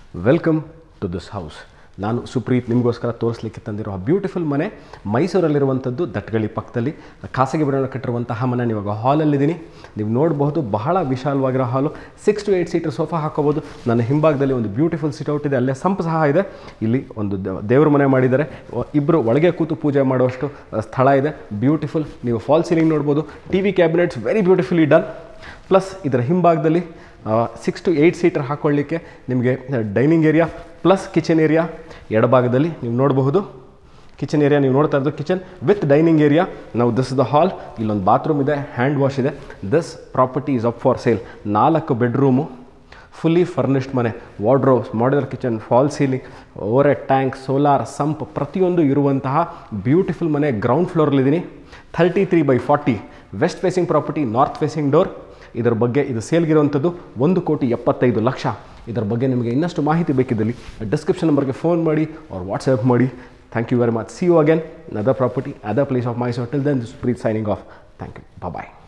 welcome to this house ನಾನು ಸುಪ್ರೀತ್ ನಿಮಗೋಸ್ಕರ ತೋರಿಸ್ಲಿಕ್ಕೆ ತಂದಿರೋ beautiful ಮನೆ ಮೈಸೂರಲ್ಲಿರುವಂಥದ್ದು ದಟ್ಗಳಿ ಪಕ್ಕದಲ್ಲಿ ಖಾಸಗಿ ಬಣ್ಣ ಕಟ್ಟಿರುವಂತಹ ಮನೆ ಇವಾಗ ಹಾಲಲ್ಲಿದ್ದೀನಿ ನೀವು ನೋಡಬಹುದು ಬಹಳ ವಿಶಾಲವಾಗಿರೋ hall six to eight seater sofa ಹಾಕೋಬೋದು ನನ್ನ ಹಿಂಭಾಗದಲ್ಲಿ ಒಂದು ಬ್ಯೂಟಿಫುಲ್ ಸಿಟೌಟ್ ಇದೆ ಅಲ್ಲೇ ಸಂಪ್ ಸಹ ಇದೆ ಇಲ್ಲಿ ಒಂದು ದೇವ- ದೇವ್ರ ಮನೆ ಮಾಡಿದ್ದಾರೆ ಇಬ್ಬರು ಒಳಗೆ ಕೂತು ಪೂಜೆ ಮಾಡುವಷ್ಟು ಅಹ್, ಸ್ಥಳ ಇದೆ ಬ್ಯೂಟಿಫುಲ್ ನೀವು ಫಾಲ್ ಸೀಲಿಂಗ್ ನೋಡ್ಬೋದು T V cabinets very beautifully done plus ಇದರ ಹಿಂಭಾಗದಲ್ಲಿ ಸಿಕ್ಸ್ ಟು ಏಯ್ಟ್ ಸೀಟರ್ ಹಾಕ್ಕೊಳ್ಳಿಕ್ಕೆ ನಿಮಗೆ dining area plus kitchen area ಎಡಭಾಗದಲ್ಲಿ ನೀವು ನೋಡಬಹುದು ಕಿಚನ್ ಏರಿಯಾ ನೀವು ನೋಡ್ತಾ ಇರೋದು ಕಿಚನ್ ವಿತ್ ಡೈನಿಂಗ್ ಏರಿಯಾ ನಾವು ದಿಸ್ ದ ಹಾಲ್ ಇಲ್ಲೊಂದು ಬಾತ್ರೂಮ್ ಇದೆ ಹ್ಯಾಂಡ್ ವಾಶ್ ಇದೆ this property is up for sale ನಾಲ್ಕು ಬೆಡ್ರೂಮು ಫುಲ್ಲಿ ಫರ್ನಿಶ್ಡ್ ಮನೆ wardrobes modular kitchen fall ceiling over a tank solar sump ಪ್ರತಿಯೊಂದು ಇರುವಂತಹ ಬ್ಯೂಟಿಫುಲ್ ಮನೆ ಗ್ರೌಂಡ್ ಫ್ಲೋರಲ್ಲಿದ್ದೀನಿ thirty three by forty west facing property north facing door ಇದರ ಬಗ್ಗೆ ಇದು ಸೇಲ್ಗಿರುವಂಥದ್ದು ಒಂದು ಕೋಟಿ ಎಪ್ಪತ್ತೈದು ಲಕ್ಷ ಇದರ ಬಗ್ಗೆ ನಿಮಗೆ ಇನ್ನಷ್ಟು ಮಾಹಿತಿ ಬೇಕಿದ್ದಲ್ಲಿ ಡಿಸ್ಕ್ರಿಪ್ಷನ್ ನಂಬರ್ಗೆ ಫೋನ್ ಮಾಡಿ ಅವ್ರು ವಾಟ್ಸಪ್ ಮಾಡಿ thank you very much see you again other property other place of my till then this Preeth signing off thank you bye